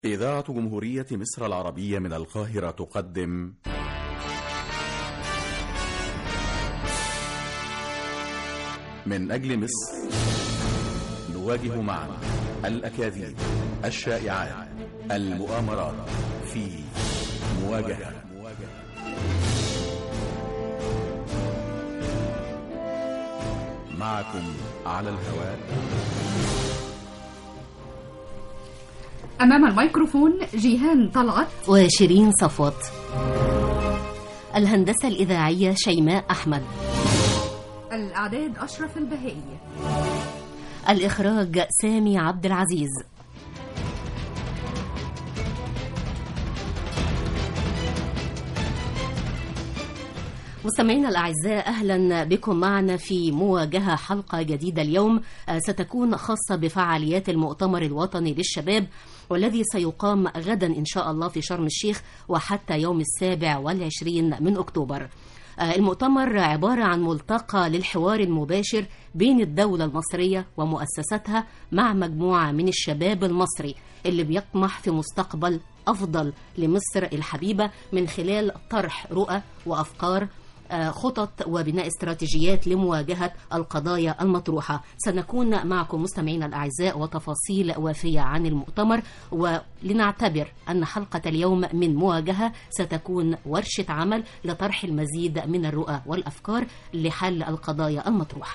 إذاعة جمهورية مصر العربية من القاهرة تقدم من أجل مصر نواجه معا الأكاذيب الشائعات المؤامرات في مواجهة معكم على الهواء أمام الميكروفون جيهان طلعت وشيرين صفوت الهندسة الإذاعية شيماء أحمد الإعداد أشرف البهائي الإخراج سامي عبد العزيز مستمعينا الأعزاء أهلا بكم معنا في مواجهة حلقة جديدة اليوم آه، ستكون خاصة بفعاليات المؤتمر الوطني للشباب والذي سيقام غدا إن شاء الله في شرم الشيخ وحتى يوم السابع والعشرين من أكتوبر آه، المؤتمر عبارة عن ملتقى للحوار المباشر بين الدولة المصرية ومؤسساتها مع مجموعة من الشباب المصري اللي بيطمح في مستقبل أفضل لمصر الحبيبة من خلال طرح رؤى وأفكار آه، خطط وبناء استراتيجيات لمواجهة القضايا المطروحة سنكون معكم مستمعينا الأعزاء وتفاصيل وافية عن المؤتمر ولنعتبر أن حلقة اليوم من مواجهة ستكون ورشة عمل لطرح المزيد من الرؤى والأفكار لحل القضايا المطروحة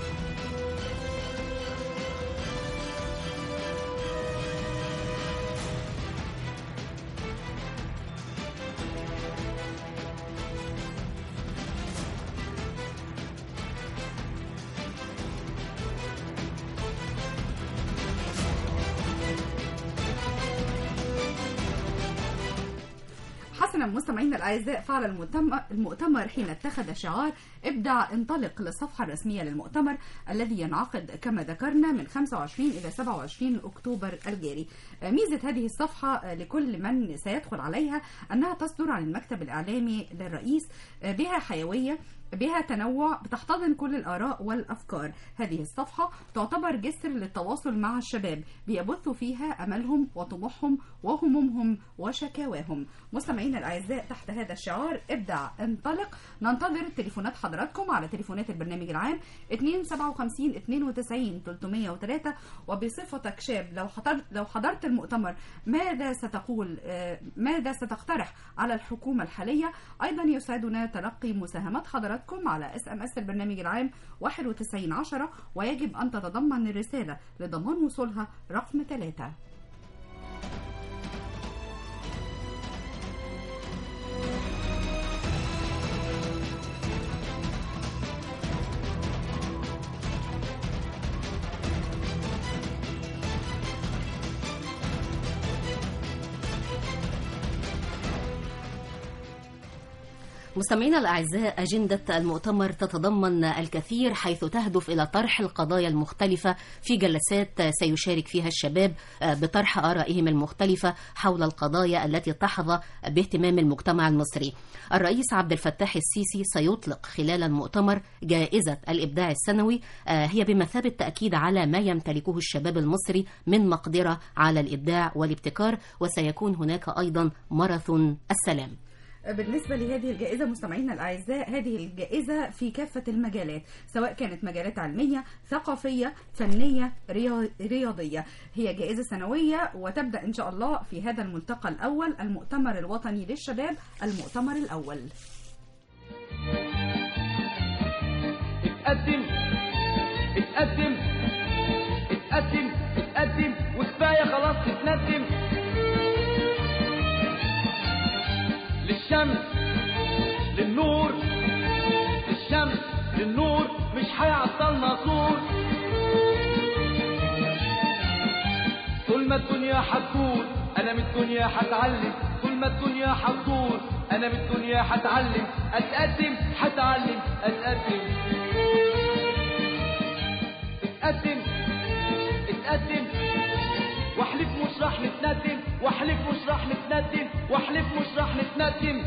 حسنا مستمعينا الاعزاء فعل المؤتمر, المؤتمر حين اتخذ شعار ابدع انطلق للصفحه الرسميه للمؤتمر الذي ينعقد كما ذكرنا من 25 الى 27 اكتوبر الجاري. ميزه هذه الصفحه لكل من سيدخل عليها انها تصدر عن المكتب الاعلامي للرئيس بها حيويه بها تنوع بتحتضن كل الآراء والأفكار هذه الصفحة تعتبر جسر للتواصل مع الشباب بيبثوا فيها أملهم وطموحهم وهمومهم وشكاواهم مستمعينا الأعزاء تحت هذا الشعار ابدع انطلق ننتظر تليفونات حضراتكم على تليفونات البرنامج العام 257 92 303 وبصفتك شاب لو حضرت لو حضرت المؤتمر ماذا ستقول آه، ماذا ستقترح على الحكومة الحالية أيضا يسعدنا تلقي مساهمات حضراتكم على اس ام اس البرنامج العام 9110 ويجب أن تتضمن الرسالة لضمان وصولها رقم 3 مستمعينا الأعزاء أجندة المؤتمر تتضمن الكثير حيث تهدف إلى طرح القضايا المختلفة في جلسات سيشارك فيها الشباب بطرح آرائهم المختلفة حول القضايا التي تحظى باهتمام المجتمع المصري الرئيس عبد الفتاح السيسي سيطلق خلال المؤتمر جائزة الإبداع السنوي هي بمثابة تأكيد على ما يمتلكه الشباب المصري من مقدرة على الإبداع والابتكار وسيكون هناك أيضا ماراثون السلام بالنسبة لهذه الجائزة مستمعينا الأعزاء هذه الجائزة في كافة المجالات سواء كانت مجالات علمية ثقافية فنية ريا- رياضية هي جائزة سنوية وتبدأ إن شاء الله في هذا الملتقى الأول المؤتمر الوطني للشباب المؤتمر الأول اتقدم اتقدم اتقدم اتقدم وكفايه خلاص تتندم للشمس للنور للشمس للنور مش هيعطلنا طول طول ما الدنيا هتدور انا من الدنيا هتعلم طول ما الدنيا هتدور انا من الدنيا هتعلم اتقدم هتعلم اتقدم اتقدم اتقدم واحلف مش راح نتندم واحلف مش راح نتندم واحلف مش راح نتندم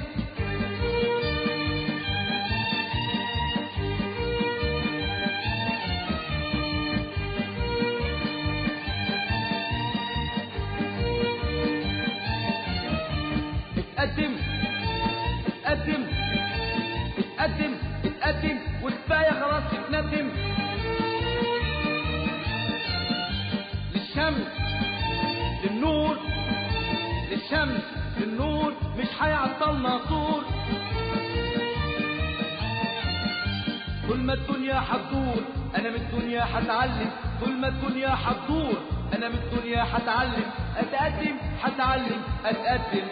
اتقدم اتقدم اتقدم اتقدم وكفايه خلاص تتندم للشمس للنور للشمس للنور مش هيعطلنا طول طول ما الدنيا هتدور انا من الدنيا هتعلم طول ما الدنيا هتدور انا من الدنيا هتعلم اتقدم هتعلم اتقدم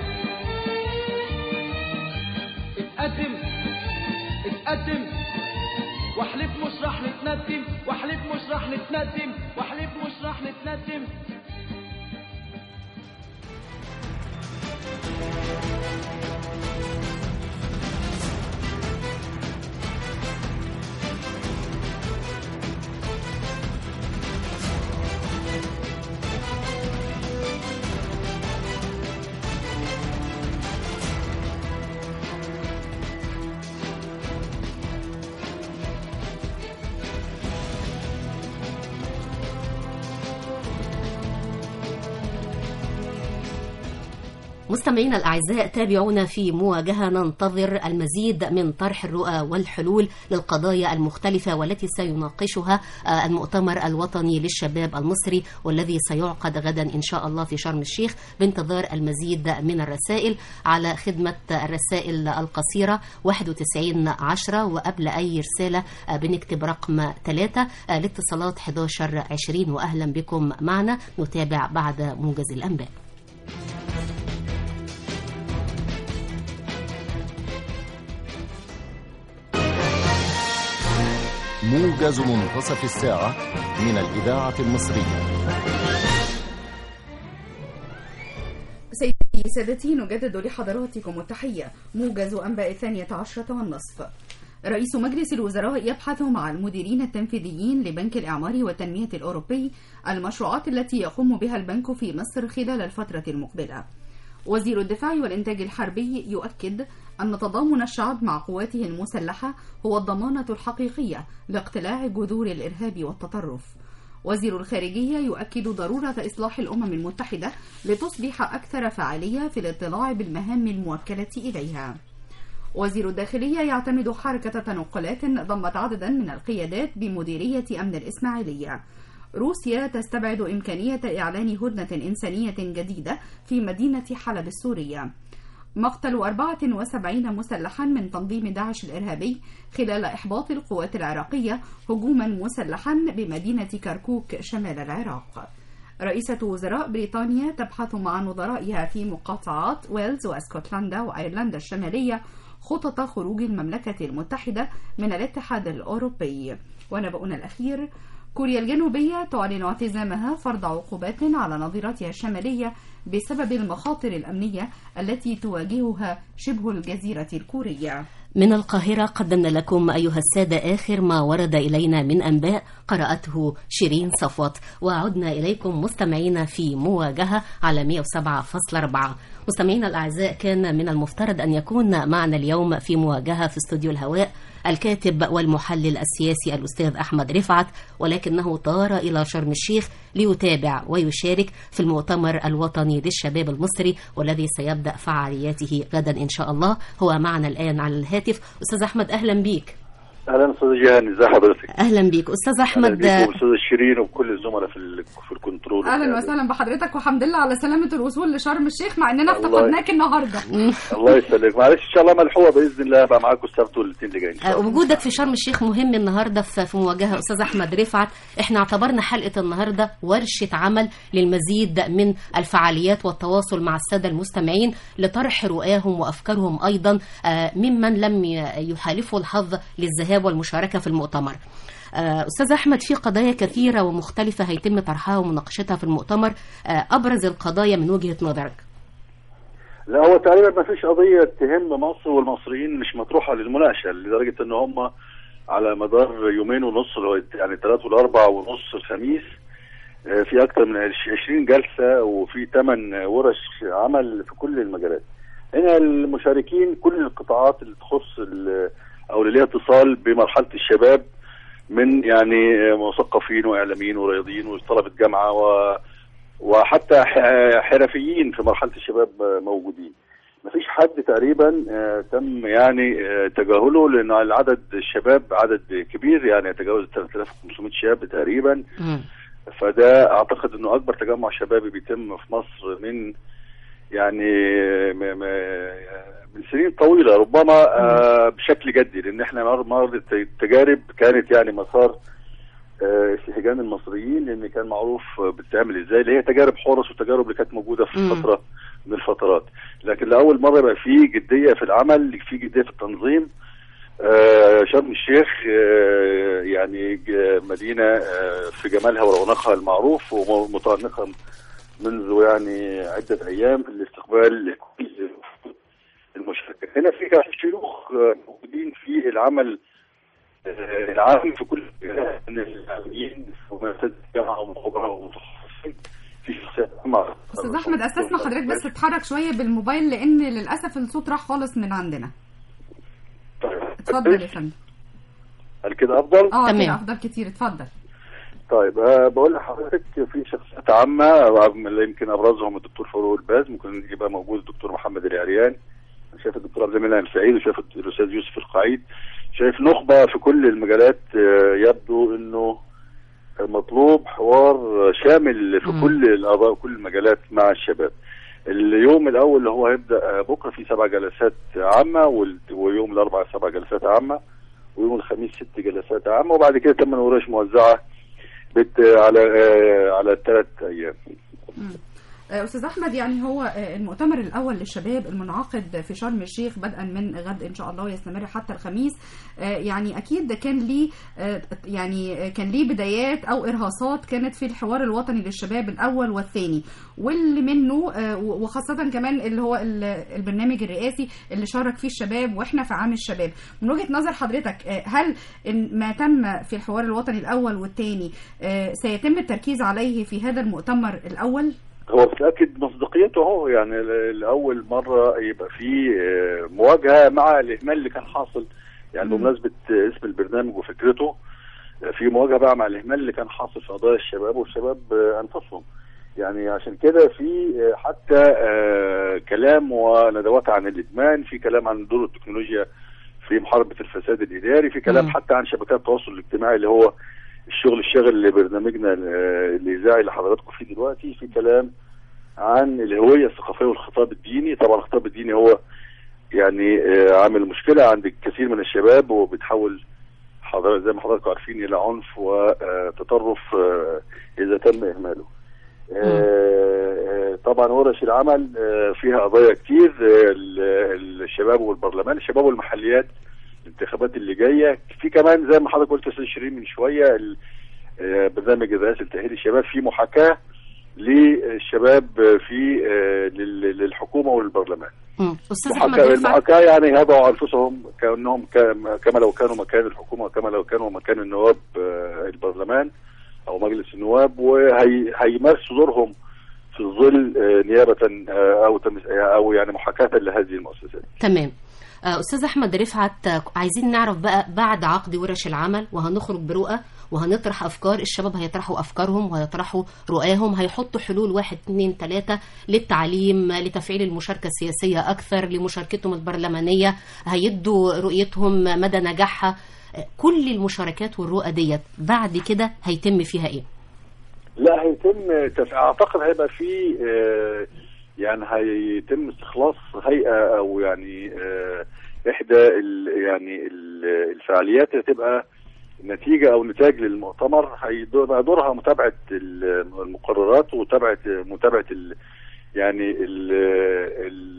اتقدم اتقدم واحلف مش راح نتندم واحلف مش راح نتندم واحلف مش راح نتندم مستمعينا الأعزاء تابعونا في مواجهة ننتظر المزيد من طرح الرؤى والحلول للقضايا المختلفة والتي سيناقشها آه، المؤتمر الوطني للشباب المصري والذي سيعقد غدا إن شاء الله في شرم الشيخ بانتظار المزيد من الرسائل على خدمة الرسائل القصيرة 91 10 وقبل أي رسالة آه، بنكتب رقم 3 الاتصالات 11 20 وأهلا بكم معنا نتابع بعد موجز الأنباء موجز منتصف الساعة من الإذاعة المصرية سيدي سادتي نجدد لحضراتكم التحية موجز أنباء الثانية عشرة والنصف رئيس مجلس الوزراء يبحث مع المديرين التنفيذيين لبنك الإعمار والتنمية الأوروبي المشروعات التي يقوم بها البنك في مصر خلال الفترة المقبلة وزير الدفاع والإنتاج الحربي يؤكد أن تضامن الشعب مع قواته المسلحة هو الضمانة الحقيقية لاقتلاع جذور الإرهاب والتطرف وزير الخارجية يؤكد ضرورة إصلاح الأمم المتحدة لتصبح أكثر فعالية في الاطلاع بالمهام الموكلة إليها وزير الداخلية يعتمد حركة تنقلات ضمت عددا من القيادات بمديرية أمن الإسماعيلية روسيا تستبعد إمكانية إعلان هدنة إنسانية جديدة في مدينة حلب السورية مقتل 74 مسلحا من تنظيم داعش الإرهابي خلال إحباط القوات العراقية هجوما مسلحا بمدينة كركوك شمال العراق رئيسة وزراء بريطانيا تبحث مع نظرائها في مقاطعات ويلز واسكتلندا وأيرلندا الشمالية خطط خروج المملكة المتحدة من الاتحاد الأوروبي ونبأنا الأخير كوريا الجنوبية تعلن اعتزامها فرض عقوبات على نظيرتها الشمالية بسبب المخاطر الأمنية التي تواجهها شبه الجزيرة الكورية من القاهرة قدمنا لكم أيها السادة آخر ما ورد إلينا من أنباء قرأته شيرين صفوت وعدنا إليكم مستمعين في مواجهة على 107.4 مستمعينا الأعزاء كان من المفترض أن يكون معنا اليوم في مواجهة في استوديو الهواء الكاتب والمحلل السياسي الأستاذ أحمد رفعت ولكنه طار إلى شرم الشيخ ليتابع ويشارك في المؤتمر الوطني للشباب المصري والذي سيبدأ فعالياته غدا إن شاء الله هو معنا الآن على الهاتف أستاذ أحمد أهلا بيك اهلا استاذ جيهان ازي حضرتك أهلا بيك أستاذ اهلا أحمد بيكم استاذ شيرين وكل الزملاء في ال- في الكنترول أهلا وسهلا بحضرتك وحمد لله على سلامة الوصول لشرم الشيخ مع إننا الله افتقدناك النهاردة الله يسلمك معلش ان شاء الله ملحوقه باذن الله ابقى معاكم السبت والاثنين اللي جايين إن شاء آه، الله. وجودك في شرم الشيخ مهم النهارده في في مواجهه استاذ احمد رفعت احنا اعتبرنا حلقه النهارده ورشه عمل للمزيد من الفعاليات والتواصل مع الساده المستمعين لطرح رؤاهم وافكارهم ايضا آه، ممن لم ي- يحالفوا الحظ للذهاب والمشاركه في المؤتمر آه، استاذ احمد في قضايا كثيره ومختلفه هيتم طرحها ومناقشتها في المؤتمر آه، ابرز القضايا من وجهه نظرك لا هو تقريبا ما فيش قضيه تهم مصر والمصريين مش مطروحه للمناقشه لدرجه ان هم على مدار يومين ونص اللي هو يعني الثلاث والاربع ونص الخميس آه، في اكثر من 20 جلسه وفي ثمان ورش عمل في كل المجالات هنا المشاركين كل القطاعات اللي تخص ال- او اللي ليها اتصال بمرحله الشباب من يعني مثقفين واعلاميين ورياضيين وطلبه جامعه و وحتى ح- حرفيين في مرحله الشباب موجودين مفيش حد تقريبا آه، تم يعني آه، تجاهله لان العدد الشباب عدد كبير يعني يتجاوز 3500 شاب تقريبا مم. فده اعتقد انه اكبر تجمع شبابي بيتم في مصر من يعني م- م- من سنين طويله ربما آه، بشكل جدي لان احنا مر مرت تجارب كانت يعني مسار آه، استهجان المصريين لان كان معروف آه، بتتعمل ازاي اللي هي تجارب حورس والتجارب اللي كانت موجوده في مم. فتره من الفترات لكن لاول مره يبقى في جديه في العمل في جديه في التنظيم آه، شرم الشيخ آه، يعني ج- مدينه آه، في جمالها ورونقها المعروف ومتأنقه منذ يعني عده ايام في الاستقبال كل المشاركه هنا في كمان شيوخ آه، موجودين في العمل آه، العام في كل المجالات، من العاملين ومؤسسات الجامعه ومخبراء ومتخصصين في شخصيات عامة. استاذ احمد استسمح حضرتك بس تتحرك شويه بالموبايل لان للاسف الصوت راح خالص من عندنا طيب. اتفضل يا فندم هل كده افضل؟ اه تمام. كده افضل كتير اتفضل طيب أه بقول لحضرتك في شخصيات عامة آه، اللي يمكن أبرزهم الدكتور فاروق الباز ممكن يبقى موجود الدكتور محمد العريان شايف الدكتور عبد المنعم سعيد وشايف الأستاذ يوسف القعيد شايف نخبة في كل المجالات آه، يبدو إنه مطلوب حوار شامل في مم. كل الآراء وكل المجالات مع الشباب اليوم الأول اللي هو هيبدأ آه، بكرة في سبع جلسات عامة وال- ويوم الأربعاء سبع جلسات عامة ويوم الخميس ست جلسات عامة وبعد كده ثمان ورش موزعة بت على آه، على ثلاث ايام آه، استاذ احمد يعني هو آه، المؤتمر الاول للشباب المنعقد في شرم الشيخ بدءا من غد ان شاء الله ويستمر حتى الخميس آه، يعني اكيد كان ليه آه، يعني آه، كان ليه بدايات او ارهاصات كانت في الحوار الوطني للشباب الاول والثاني واللي منه آه، وخاصه كمان اللي هو ال- البرنامج الرئاسي اللي شارك فيه الشباب واحنا في عام الشباب من وجهه نظر حضرتك آه، هل إن ما تم في الحوار الوطني الاول والثاني سيتم التركيز عليه في هذا المؤتمر الاول هو بتاكد مصداقيته اهو يعني ل- لاول مره يبقى في آه، مواجهه مع الاهمال اللي كان حاصل يعني مم. بمناسبه آه، اسم البرنامج وفكرته آه، في مواجهه بقى مع الاهمال اللي كان حاصل في قضايا الشباب والشباب آه، انفسهم يعني عشان كده في آه، حتى آه، كلام وندوات عن الادمان في كلام عن دور التكنولوجيا في محاربه الفساد الاداري في كلام مم. حتى عن شبكات التواصل الاجتماعي اللي هو الشغل الشاغل لبرنامجنا آه، الاذاعي اللي حضراتكم فيه دلوقتي في كلام عن الهويه الثقافيه والخطاب الديني طبعا الخطاب الديني هو يعني آه، عامل مشكله عند الكثير من الشباب وبتحول حضرتك زي ما حضراتكم عارفين الى عنف وتطرف آه، اذا تم اهماله. آه، آه، طبعا ورش العمل آه، فيها قضايا كتير آه، ال- الشباب والبرلمان الشباب والمحليات الانتخابات اللي جايه في كمان زي ما حضرتك قلت يا استاذ شيرين من شويه ال- آه، برنامج الرئاسي لتاهيل الشباب في محاكاه للشباب في آه، لل- للحكومه وللبرلمان مم. استاذ احمد محاكاه رفعت المحاكاه يعني يضعوا انفسهم كانهم كا- كما لو كانوا مكان الحكومه كما لو كانوا مكان النواب آه، البرلمان او مجلس النواب وهيمارسوا دورهم في ظل آه، نيابه آه، او تمس- او يعني محاكاه لهذه المؤسسات تمام آه، استاذ احمد رفعت آه، عايزين نعرف بقى بعد عقد ورش العمل وهنخرج برؤى وهنطرح افكار الشباب هيطرحوا افكارهم وهيطرحوا رؤاهم هيحطوا حلول واحد اتنين تلاته للتعليم لتفعيل المشاركه السياسيه اكثر لمشاركتهم البرلمانيه هيدوا رؤيتهم مدى نجاحها آه، كل المشاركات والرؤى ديت بعد كده هيتم فيها ايه؟ لا هيتم تف... اعتقد هيبقى في آه، يعني هيتم استخلاص هيئه او يعني آه، احدى ال... يعني ال- الفعاليات اللي تبقى نتيجه او نتاج للمؤتمر هيبقى دورها متابعه ال- المقررات ومتابعه متابعه ال... يعني ال... ال...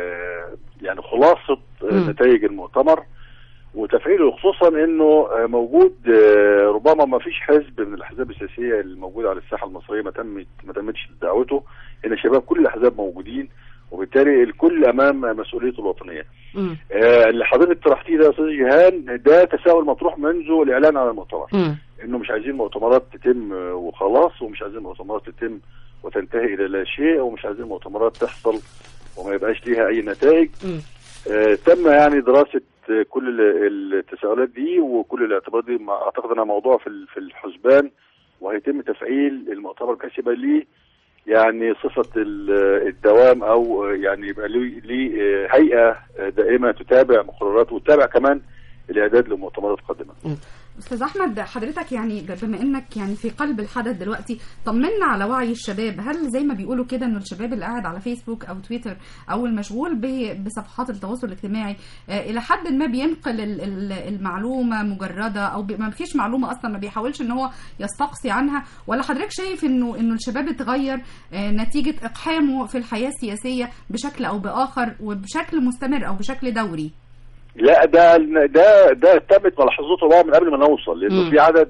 يعني خلاصه مم. نتائج المؤتمر وتفعيله خصوصا انه آه، موجود آه، ربما ما فيش حزب من الاحزاب السياسيه الموجوده على الساحه المصريه ما تمت ما تمتش دعوته ان شباب كل الاحزاب موجودين وبالتالي الكل امام مسؤوليته الوطنيه. مم. آه، اللي حضرتك طرحتيه ده يا استاذ جيهان ده تساؤل مطروح منذ الاعلان عن المؤتمر مم. انه مش عايزين مؤتمرات تتم آه، وخلاص ومش عايزين مؤتمرات تتم وتنتهي الى لا شيء ومش عايزين مؤتمرات تحصل وما يبقاش ليها اي نتائج مم. آه، تم يعني دراسة آه، كل ال- التساؤلات دي وكل الاعتبارات دي مع- اعتقد انها موضوع في ال- في الحسبان وهيتم تفعيل المؤتمر بحيث يبقى ليه يعني صفه ال- الدوام او يعني يبقى ليه ليه هيئه دائمه تتابع مقررات وتتابع كمان الاعداد لمؤتمرات قادمه. استاذ احمد حضرتك يعني ب- بما انك يعني في قلب الحدث دلوقتي طمنا على وعي الشباب هل زي ما بيقولوا كده انه الشباب اللي قاعد على فيسبوك او تويتر او المشغول ب- بصفحات التواصل الاجتماعي آه، الى حد ما بينقل ال- ال- المعلومه مجرده او بي- ما فيش معلومه اصلا ما بيحاولش ان هو يستقصي عنها ولا حضرتك شايف انه انه الشباب اتغير آه، نتيجه اقحامه في الحياه السياسيه بشكل او باخر وبشكل مستمر او بشكل دوري لا ده ده ده تمت ملاحظته بقى من قبل ما نوصل لانه مم. في عدد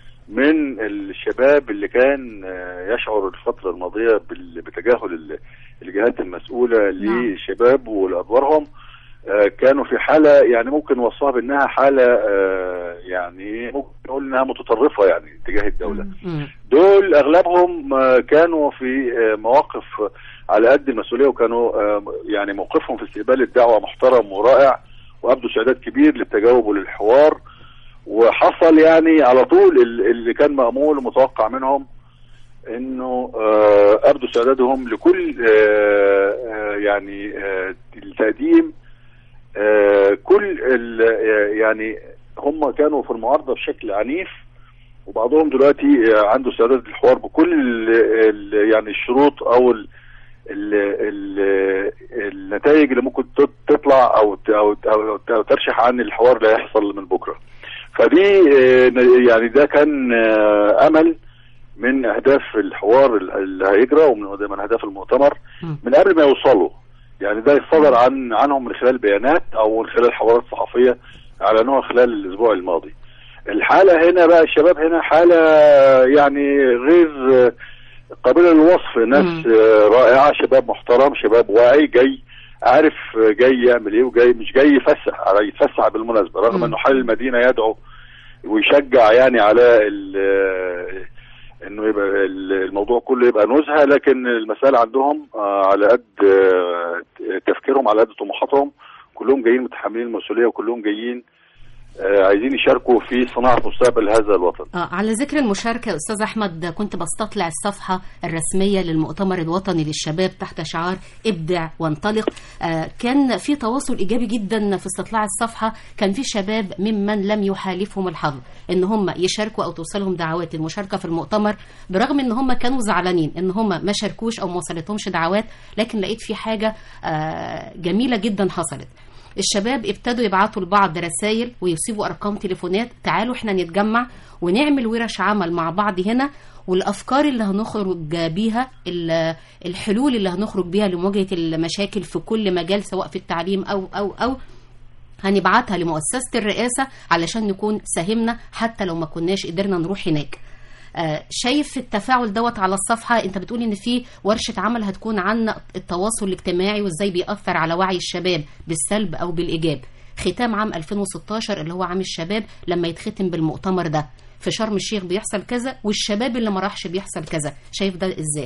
من الشباب اللي كان آه، يشعر الفتره الماضيه بال- بتجاهل ال- الجهات المسؤوله نعم. للشباب ولادوارهم آه، كانوا في حاله يعني ممكن نوصفها بانها حاله آه، يعني ممكن نقول انها متطرفه يعني تجاه الدوله. مم. دول اغلبهم آه، كانوا في آه، مواقف على قد المسؤوليه وكانوا آه، يعني موقفهم في استقبال الدعوه محترم ورائع وابدوا استعداد كبير للتجاوب وللحوار وحصل يعني على طول ال- اللي كان مامول ومتوقع منهم انه آه، ابدوا استعدادهم لكل آه، آه، يعني آه، التقديم آه، كل ال- آه، يعني هم كانوا في المعارضه بشكل عنيف وبعضهم دلوقتي آه، عنده استعداد للحوار بكل ال- ال- يعني الشروط او ال ال ال النتائج اللي ممكن تط- تطلع او ت- او او أو ترشح عن الحوار اللي هيحصل من بكره. فدي آه، يعني ده كان آه، امل من اهداف الحوار اللي هيجرى ومن من اهداف المؤتمر مم. من قبل ما يوصلوا يعني ده يصدر عن عنهم من خلال بيانات او من خلال حوارات صحفيه اعلنوها خلال الاسبوع الماضي. الحاله هنا بقى الشباب هنا حاله يعني غير آه، قابله للوصف ناس مم. آه، رائعه شباب محترم شباب واعي جاي عارف آه، جاي يعمل ايه وجاي مش جاي يفسح على يتفسح بالمناسبه رغم مم. انه حال المدينه يدعو ويشجع يعني على ال- آه، انه يبقى ال- الموضوع كله يبقى نزهه لكن المسائل عندهم آه، على قد آه، تفكيرهم على قد طموحاتهم كلهم جايين متحملين المسؤوليه وكلهم جايين آه، عايزين يشاركوا في صناعه مستقبل هذا الوطن آه على ذكر المشاركة أستاذ أحمد كنت بستطلع الصفحة الرسمية للمؤتمر الوطني للشباب تحت شعار ابدع وانطلق آه كان في تواصل إيجابي جدا في استطلاع الصفحة كان في شباب ممن لم يحالفهم الحظ إن هم يشاركوا أو توصلهم دعوات للمشاركة في المؤتمر برغم إن هم كانوا زعلانين إن هم ما شاركوش أو ما وصلتهمش دعوات لكن لقيت في حاجة آه جميلة جدا حصلت الشباب ابتدوا يبعتوا لبعض رسائل ويسيبوا ارقام تليفونات تعالوا احنا نتجمع ونعمل ورش عمل مع بعض هنا والافكار اللي هنخرج بيها ال- الحلول اللي هنخرج بيها لمواجهه المشاكل في كل مجال سواء في التعليم او او او هنبعتها لمؤسسه الرئاسه علشان نكون ساهمنا حتى لو ما كناش قدرنا نروح هناك آه، شايف التفاعل دوت على الصفحة انت بتقول ان في ورشة عمل هتكون عن التواصل الاجتماعي وازاي بيأثر على وعي الشباب بالسلب او بالايجاب ختام عام 2016 اللي هو عام الشباب لما يتختم بالمؤتمر ده في شرم الشيخ بيحصل كذا والشباب اللي ما راحش بيحصل كذا شايف ده ازاي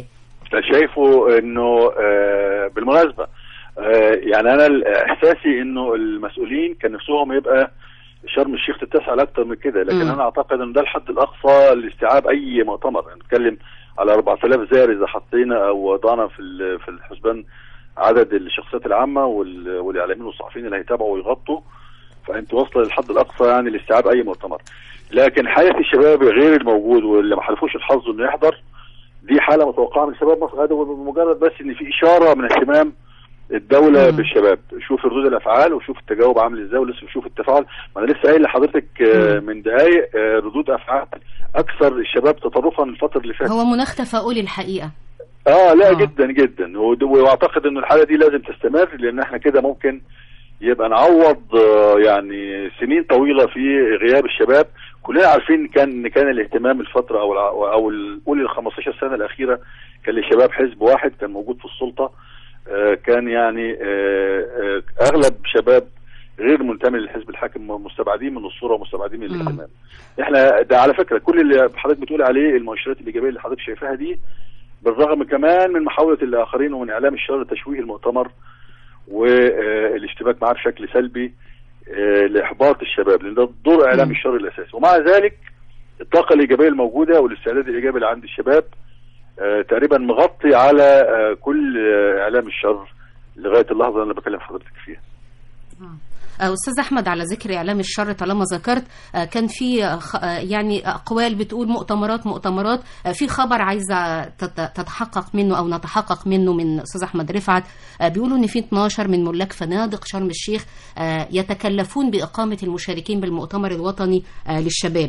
شايفه انه آه، بالمناسبه آه، يعني انا ال- احساسي انه المسؤولين كان نفسهم يبقى شرم الشيخ تتسع لاكثر من كده لكن مم. انا اعتقد ان ده الحد الاقصى لاستيعاب اي مؤتمر نتكلم على 4000 زائر اذا حطينا او وضعنا في ال- في الحسبان عدد الشخصيات العامه وال- والاعلاميين والصحفيين اللي هيتابعوا ويغطوا فانت واصله للحد الاقصى يعني لاستيعاب اي مؤتمر لكن حاله الشباب غير الموجود واللي ما حلفوش الحظ انه يحضر دي حاله متوقعه من شباب مصر هذا بمجرد بس ان في اشاره من اهتمام الدوله مم. بالشباب شوف ردود الافعال وشوف التجاوب عامل ازاي ولسه بشوف التفاعل ما انا لسه قايل لحضرتك آه، مم. من دقائق آه، ردود افعال اكثر الشباب تطرفا الفتره اللي فاتت هو مناخ تفاؤلي الحقيقة اه لا آه. آه. جدا جدا ود- واعتقد ان الحاله دي لازم تستمر لان احنا كده ممكن يبقى نعوض آه، يعني سنين طويله في غياب الشباب كلنا عارفين كان كان الاهتمام الفتره او الع- او ال- قول ال 15 سنه الاخيره كان للشباب حزب واحد كان موجود في السلطه آه، كان يعني آه، آه، اغلب شباب غير منتمي للحزب الحاكم مستبعدين من الصوره ومستبعدين من مم. الاهتمام احنا ده على فكره كل اللي حضرتك بتقول عليه المؤشرات الايجابيه اللي حضرتك شايفاها دي بالرغم كمان من محاولة الآخرين ومن إعلام الشر تشويه المؤتمر والاشتباك معاه بشكل سلبي آه، لإحباط الشباب لأن ده دور إعلام مم. الشر الأساسي ومع ذلك الطاقة الإيجابية الموجودة والاستعداد الإيجابي اللي عند الشباب آه، تقريبا مغطي على آه، كل آه، اعلام الشر لغايه اللحظه اللي انا بكلم حضرتك فيها آه، استاذ احمد على ذكر اعلام الشر طالما ذكرت آه، كان في آه، خ- آه، يعني اقوال بتقول مؤتمرات مؤتمرات آه، في خبر عايزه تت- تتحقق منه او نتحقق منه من استاذ احمد رفعت آه، بيقولوا ان في 12 من ملاك فنادق شرم الشيخ آه، يتكلفون باقامه المشاركين بالمؤتمر الوطني آه، للشباب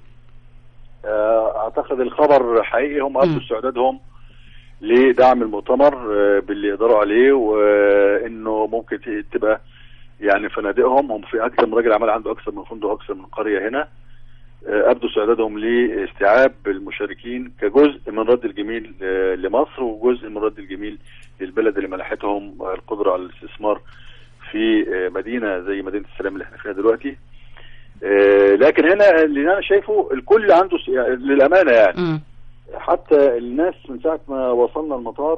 آه، اعتقد الخبر حقيقي هم ابدوا استعدادهم لدعم المؤتمر آه، باللي يقدروا عليه وانه ممكن ت- تبقى يعني فنادقهم هم في اكثر من راجل عمل عنده اكثر من فندق اكثر من قريه هنا آه، ابدوا استعدادهم لاستيعاب المشاركين كجزء من رد الجميل آه، لمصر وجزء من رد الجميل للبلد اللي منحتهم القدره على الاستثمار في آه، مدينه زي مدينه السلام اللي احنا فيها دلوقتي آه، لكن هنا اللي انا شايفه الكل عنده س- يعني للامانه يعني مم. حتى الناس من ساعه ما وصلنا المطار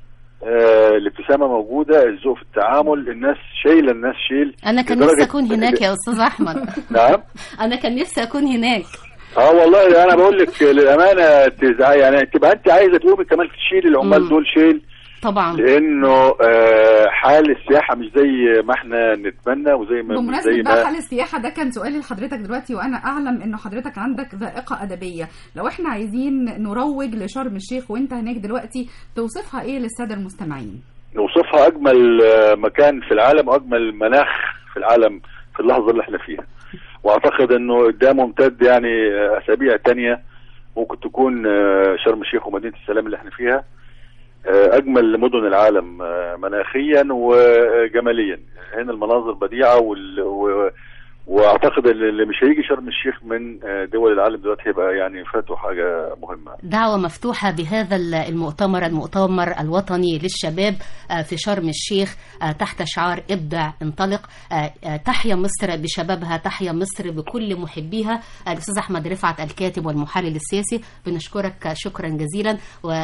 آه الابتسامه موجوده الذوق في التعامل الناس شايله الناس شيل انا كان لدرجة- نفسي اكون هناك يا استاذ احمد نعم انا كان نفسي اكون هناك اه والله انا بقول لك للامانه تزع- يعني تبقى انت عايزه تقومي كمان تشيل العمال مم. دول شيل طبعا لانه آه حال السياحه مش زي ما احنا نتمنى وزي ما مش بمناسبة زي بقى ما حال السياحة ده كان سؤالي لحضرتك دلوقتي وأنا أعلم إنه حضرتك عندك ذائقة أدبية، لو إحنا عايزين نروج لشرم الشيخ وأنت هناك دلوقتي توصفها إيه للسادة المستمعين؟ نوصفها اجمل آه، مكان في العالم واجمل مناخ في العالم في اللحظه اللي احنا فيها واعتقد انه ده ممتد يعني آه، اسابيع تانية ممكن تكون آه، شرم الشيخ ومدينه السلام اللي احنا فيها آه، اجمل مدن العالم آه، مناخيا وجماليا هنا المناظر بديعه وال... و... واعتقد اللي اللي مش هيجي شرم الشيخ من آه، دول العالم دلوقتي هيبقى يعني فاته حاجه مهمه دعوة مفتوحة بهذا المؤتمر المؤتمر الوطني للشباب آه، في شرم الشيخ آه، تحت شعار ابدع انطلق آه، آه، تحيا مصر بشبابها تحيا مصر بكل محبيها آه، الأستاذ أحمد رفعت الكاتب والمحلل السياسي بنشكرك شكرا جزيلا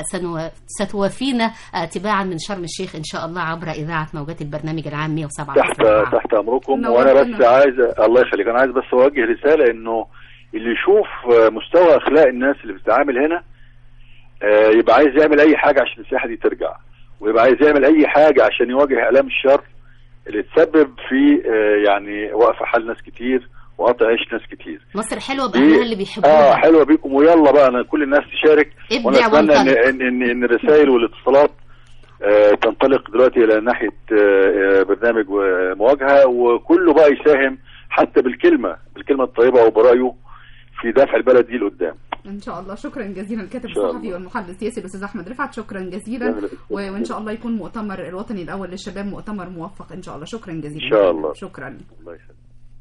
وستوافينا آه، تباعا من شرم الشيخ إن شاء الله عبر إذاعة موجات البرنامج العام 107 تحت تحت امركم وانا بس عايز الله يخليك انا عايز بس اوجه رساله انه اللي يشوف آه، مستوى اخلاق الناس اللي بتتعامل هنا آه، يبقى عايز يعمل اي حاجه عشان السياحه دي ترجع ويبقى عايز يعمل اي حاجه عشان يواجه اعلام الشر اللي تسبب في آه، يعني وقف حال ناس كتير وقطع عيش ناس كتير مصر حلوة دي- بأهلها اللي اه بيحبوها حلوه بيكم ويلا بقى انا كل الناس تشارك ابدع وانا اتمنى ان وانطلق. ان ان, إن الرسائل والاتصالات آه، تنطلق دلوقتي الى ناحيه آه، آه، برنامج مواجهه وكله بقى يساهم حتى بالكلمه بالكلمه الطيبه وبرايه في دفع البلد دي لقدام إن شاء الله شكرا جزيلا الكاتب إن شاء الصحفي الله. والمحلل السياسي الأستاذ أحمد رفعت شكرا جزيلا يلا. و- وإن شاء الله يكون مؤتمر الوطني الأول للشباب مؤتمر موفق إن شاء الله شكرا جزيلا إن شاء الله. شكرا الله يسلمك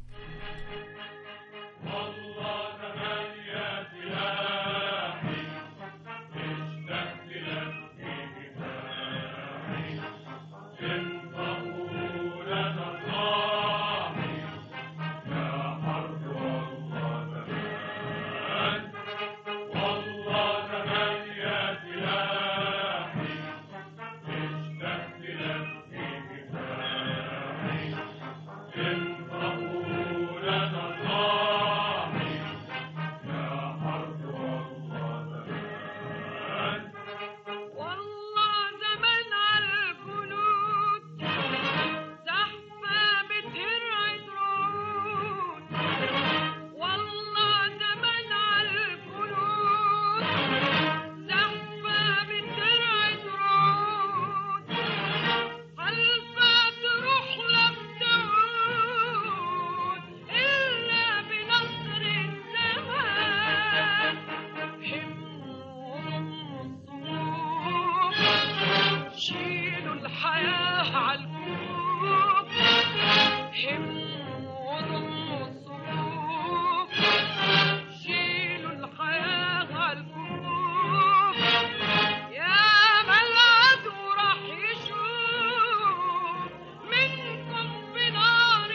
والله زمان على الجنود زحفة بترعد رعود والله زمان على الجنود زحفة بترعد رعود حلفة تروح لم تعود إلا بنصر الزمان شيلوا الحياة عالكوب حموا وضموا الصفوف شيلوا الحياة عالكوب يا ملعد وراح يشوف منكم بنار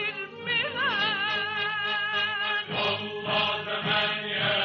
المهان والله زمان يا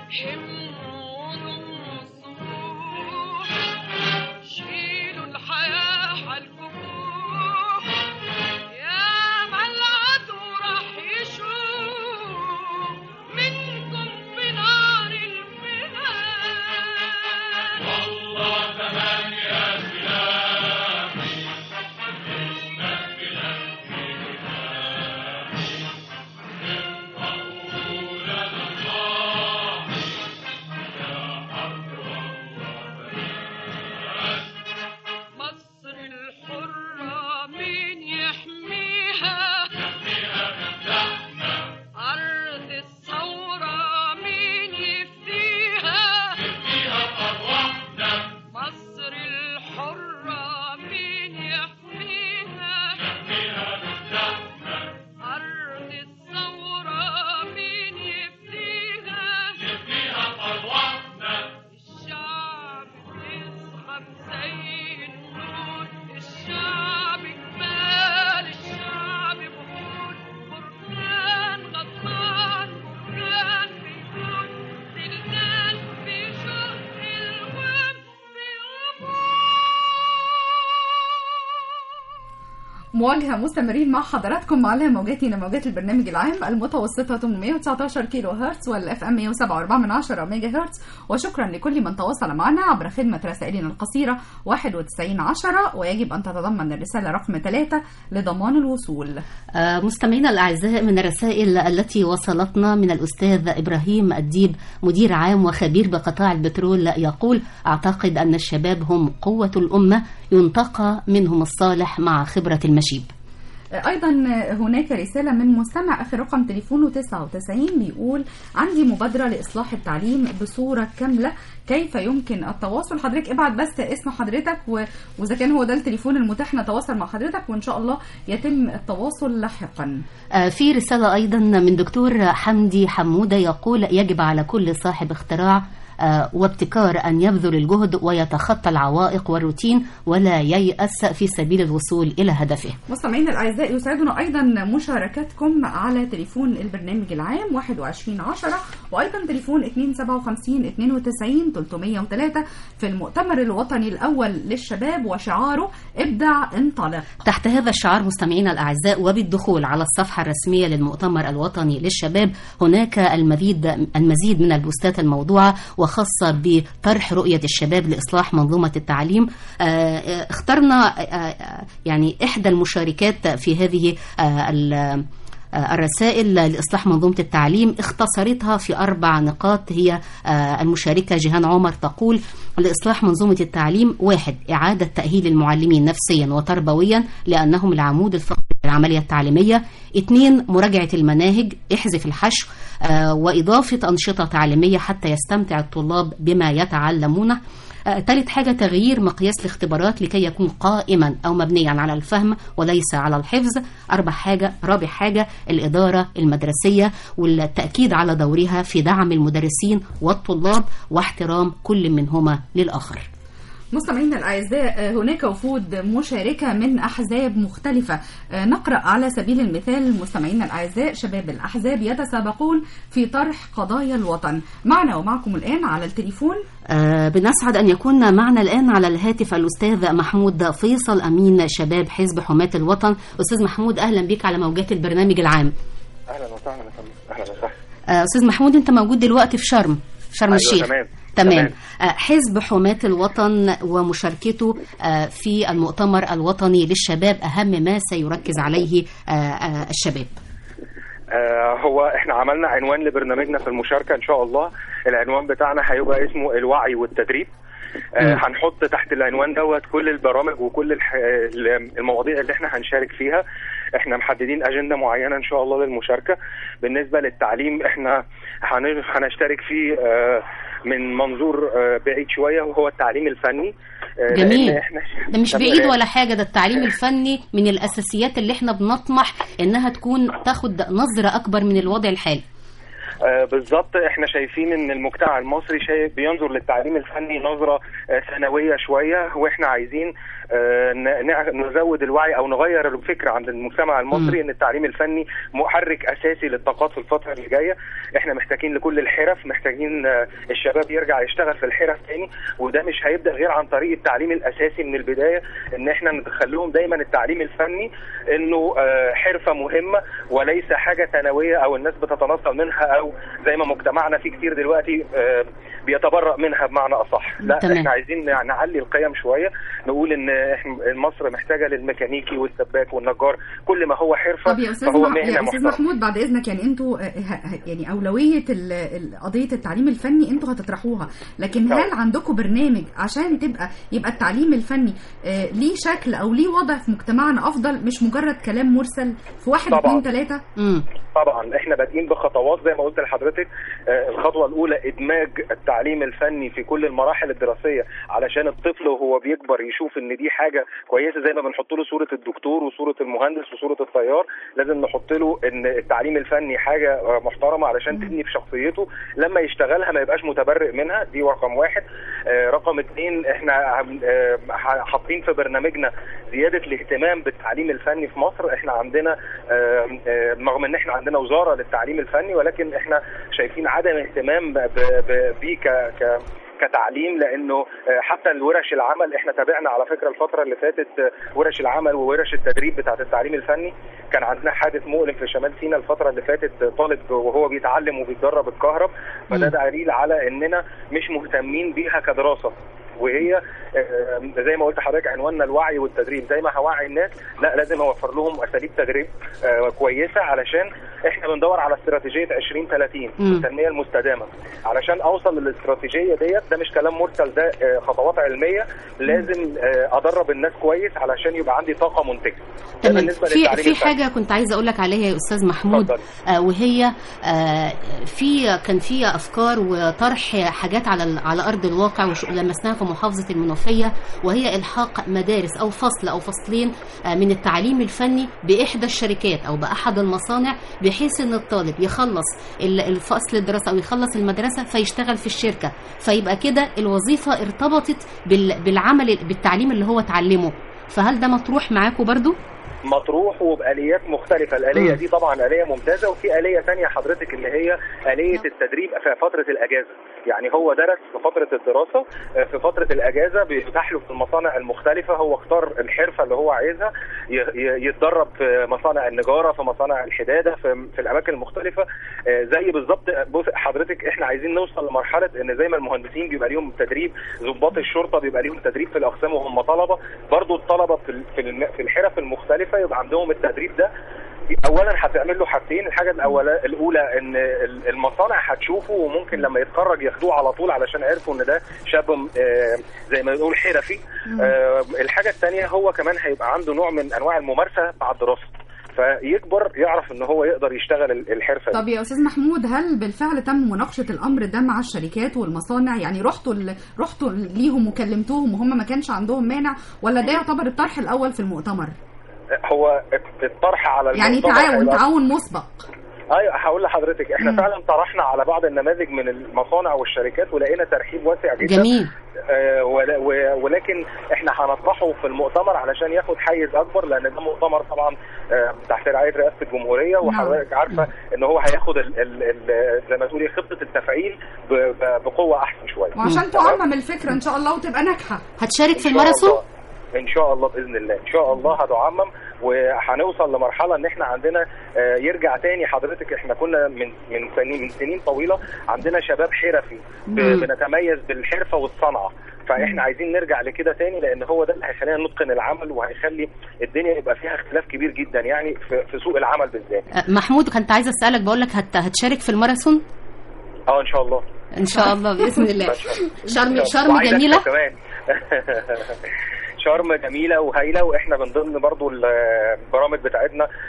حموا ضموا الصفوف شيلوا الحياة عالكفوف يا ملعته راح يشوف منكم في نار الفنان والله زمان يا سلامي مصر الحرة مين يحميها أرض الثورة مين يفديها مصر الحرة مين يحميها أرض الثورة مين يفديها الشعب يسحب زي النور الشعب جبال الشعب بحور بركان غطان بركان بيكون زلزال بيشق الغم مواجهة مستمرين مع حضراتكم على موجاتنا موجات البرنامج العام المتوسطة 819 كيلو هرتز والاف ام 107.4 من 10 ميجا هرتز وشكرا لكل من تواصل معنا عبر خدمة رسائلنا القصيرة 91 10 ويجب أن تتضمن الرسالة رقم 3 لضمان الوصول آه، مستمعينا الأعزاء من الرسائل التي وصلتنا من الأستاذ إبراهيم الديب مدير عام وخبير بقطاع البترول يقول أعتقد أن الشباب هم قوة الأمة ينتقى منهم الصالح مع خبرة المشيب ايضا هناك رساله من مستمع اخر رقم تليفونه 99 بيقول عندي مبادره لاصلاح التعليم بصوره كامله كيف يمكن التواصل حضرتك ابعت بس اسم حضرتك و- واذا كان هو ده التليفون المتاح نتواصل مع حضرتك وان شاء الله يتم التواصل لاحقا آه، في رسالة أيضا من دكتور حمدي حمودة يقول يجب على كل صاحب اختراع آه، وابتكار أن يبذل الجهد ويتخطى العوائق والروتين ولا ييأس في سبيل الوصول إلى هدفه مستمعينا الاعزاء يسعدنا ايضا مشاركتكم على تليفون البرنامج العام 21 10 وايضا تليفون 257 92 303 في المؤتمر الوطني الاول للشباب وشعاره ابدع انطلق تحت هذا الشعار مستمعينا الأعزاء وبالدخول على الصفحة الرسمية للمؤتمر الوطني للشباب هناك المزيد المزيد من البوستات الموضوعة وخاصة بطرح رؤية الشباب لإصلاح منظومة التعليم آه، آه، اخترنا آه، آه، يعني إحدى المشاركات في هذه آه، ال- آه، الرسائل لإصلاح منظومة التعليم اختصرتها في أربع نقاط هي آه، المشاركة جيهان عمر تقول لإصلاح منظومة التعليم واحد إعادة تأهيل المعلمين نفسيا وتربويا لأنهم العمود الفقري للعملية التعليمية اثنين مراجعة المناهج احذف الحشو آه، وإضافة أنشطة تعليمية حتى يستمتع الطلاب بما يتعلمونه آه، ثالث حاجة تغيير مقياس الاختبارات لكي يكون قائما أو مبنيا على الفهم وليس على الحفظ أربع حاجة رابع حاجة الإدارة المدرسية والتأكيد على دورها في دعم المدرسين والطلاب واحترام كل منهما للآخر مستمعينا الاعزاء هناك وفود مشاركه من احزاب مختلفه نقرا على سبيل المثال مستمعينا الاعزاء شباب الاحزاب يتسابقون في طرح قضايا الوطن معنا ومعكم الان على التليفون آه، بنسعد أن يكون معنا الآن على الهاتف الأستاذ محمود فيصل أمين شباب حزب حماة الوطن أستاذ محمود أهلا بك على موجات البرنامج العام اهلا وسهلا يا فندم اهلا وسهلا آه، أستاذ محمود أنت موجود دلوقتي في شرم في شرم أيوة، الشيخ تمام. تمام تمام. آه، حزب حماة الوطن ومشاركته آه، في المؤتمر الوطني للشباب أهم ما سيركز عليه آه، آه، الشباب آه هو احنا عملنا عنوان لبرنامجنا في المشاركه ان شاء الله العنوان بتاعنا هيبقى اسمه الوعي والتدريب آه مم. هنحط تحت العنوان دوت كل البرامج وكل الح... المواضيع اللي احنا هنشارك فيها احنا محددين اجنده معينه ان شاء الله للمشاركه بالنسبه للتعليم احنا هن... هنشترك فيه آه من منظور آه بعيد شويه وهو التعليم الفني آه جميل. لأن احنا ده مش طب بعيد لأن- ولا حاجة ده التعليم الفني من الأساسيات اللي احنا بنطمح إنها تكون تاخد نظرة أكبر من الوضع الحالي آه، بالظبط احنا شايفين ان المجتمع المصري شايف بينظر للتعليم الفني نظره آه، ثانويه شويه واحنا عايزين آه، ن- نع- نزود الوعي او نغير الفكره عند المجتمع المصري ان التعليم الفني محرك اساسي للطاقات في الفتره اللي جايه احنا محتاجين لكل الحرف محتاجين آه، الشباب يرجع يشتغل في الحرف تاني وده مش هيبدا غير عن طريق التعليم الاساسي من البدايه ان احنا ندخل لهم دايما التعليم الفني انه آه، حرفه مهمه وليس حاجه ثانويه او الناس بتتنصل منها او زي ما مجتمعنا فيه كتير دلوقتي آه، بيتبرأ منها بمعنى اصح لا تمام. احنا عايزين نع- نعلي القيم شويه نقول ان احنا مصر محتاجه للميكانيكي والسباك والنجار كل ما هو حرفه طب يا استاذ فهو مح... مهنه يا استاذ محترمه محمود بعد اذنك يعني انتوا آه، ه- ه- يعني اولويه ال- ال- قضيه التعليم الفني انتوا هتطرحوها لكن هل طبعا. عندكم برنامج عشان تبقى يبقى التعليم الفني آه، ليه شكل او ليه وضع في مجتمعنا افضل مش مجرد كلام مرسل في واحد طبعا. اتنين تلاته مم. طبعا احنا بادئين بخطوات زي ما قلت لحضرتك آه، الخطوه الاولى ادماج التعليم الفني في كل المراحل الدراسيه علشان الطفل وهو بيكبر يشوف ان دي حاجه كويسه زي ما بنحط له صوره الدكتور وصوره المهندس وصوره الطيار لازم نحط له ان التعليم الفني حاجه آه، محترمه علشان تبني في شخصيته لما يشتغلها ما يبقاش متبرئ منها دي رقم واحد آه، رقم اثنين احنا عم- آه، حاطين في برنامجنا زياده الاهتمام بالتعليم الفني في مصر احنا عندنا آه، آه، رغم ان احنا عندنا وزاره للتعليم الفني ولكن احنا شايفين عدم اهتمام ب- ب- بيه ك ك كتعليم لانه آه، حتى الورش العمل احنا تابعنا على فكره الفتره اللي فاتت آه، ورش العمل وورش التدريب بتاعه التعليم الفني كان عندنا حادث مؤلم في شمال سيناء الفتره اللي فاتت آه، طالب وهو بيتعلم وبيتدرب الكهرب فده مم. دليل على اننا مش مهتمين بيها كدراسه وهي آه، زي ما قلت لحضرتك عنواننا الوعي والتدريب زي ما هوعي الناس لا لازم اوفر لهم اساليب تدريب آه، كويسه علشان احنا بندور على استراتيجيه 2030 مم. التنميه المستدامه علشان اوصل للاستراتيجيه ديت ده مش كلام مرسل ده آه، خطوات علميه لازم آه، ادرب الناس كويس علشان يبقى عندي طاقه منتجه ده تمام بالنسبه في للتعليم في الفني. حاجه كنت عايزه اقول لك عليها يا استاذ محمود اتفضل. آه وهي آه في كان في افكار وطرح حاجات على ال- على ارض الواقع وش- لمسناها في محافظه المنوفيه وهي الحاق مدارس او فصل او فصلين آه من التعليم الفني باحدى الشركات او باحد المصانع بحيث ان الطالب يخلص ال- الفصل الدراسه او يخلص المدرسه فيشتغل في الشركه فيبقى كده الوظيفه ارتبطت بال- بالعمل بالتعليم اللي هو اتعلمه فهل ده مطروح معاكم برضو؟ مطروح وبآليات مختلفة الآلية مم. دي طبعا آلية ممتازة وفي آلية تانية حضرتك اللي هي آلية التدريب في فترة الأجازة يعني هو درس في فترة الدراسة آه، في فترة الأجازة بيتاح له في المصانع المختلفة هو اختار الحرفة اللي هو عايزها ي- ي- يتدرب في مصانع النجارة في مصانع الحدادة في, في الأماكن المختلفة آه، زي بالظبط بص حضرتك احنا عايزين نوصل لمرحلة ان زي ما المهندسين بيبقى ليهم تدريب ضباط الشرطة بيبقى ليهم تدريب في الأقسام وهم طلبة برضو الطلبة في ال- في الم- في الحرف المختلفة يبقى عندهم التدريب ده اولا هتعمل له حاجتين الحاجه الاولى الاولى ان ال- المصانع هتشوفه وممكن لما يتخرج ياخدوه على طول علشان عرفوا ان ده شاب آه، زي ما بنقول حرفي آه، الحاجه الثانيه هو كمان هيبقى عنده نوع من انواع الممارسه مع الدراسه فيكبر يعرف ان هو يقدر يشتغل ال- الحرفه دي. طب يا استاذ محمود هل بالفعل تم مناقشه الامر ده مع الشركات والمصانع يعني رحتوا ال... رحتوا ليهم وكلمتوهم وهم ما كانش عندهم مانع ولا ده يعتبر الطرح الاول في المؤتمر هو الطرح على يعني المؤتمر تعاون هيبقى- تعاون مسبق ايوه هقول لحضرتك احنا مم. فعلا طرحنا على بعض النماذج من المصانع والشركات ولقينا ترحيب واسع جدا جميل آه، ول- و- ولكن احنا هنطرحه في المؤتمر علشان ياخد حيز اكبر لان ده مؤتمر طبعا آه، تحت رعايه رئاسه الجمهوريه وحضرتك عارفه ان هو هياخد ال ال ال زي ما تقولي خطه التفعيل ب- ب- بقوه احسن شويه وعشان تعمم الفكره ان شاء الله وتبقى ناجحه هتشارك في إن شاء الماراثون؟ الله. ان شاء الله باذن الله ان شاء الله هتعمم وهنوصل لمرحله ان احنا عندنا آه، يرجع تاني حضرتك احنا كنا من من سنين من سنين طويله عندنا شباب حرفي ب- مم. بنتميز بالحرفه والصنعه فاحنا عايزين نرجع لكده تاني لان هو ده اللي هيخلينا نتقن العمل وهيخلي الدنيا يبقى فيها اختلاف كبير جدا يعني في, في سوق العمل بالذات آه، محمود كنت عايزه اسالك بقول لك هت... هتشارك في الماراثون اه ان شاء الله ان شاء الله باذن الله ما شاء الله. شرم شرم وعايز جميله أكتب كمان شرم جميله وهايله واحنا من ضمن برضو البرامج بتاعتنا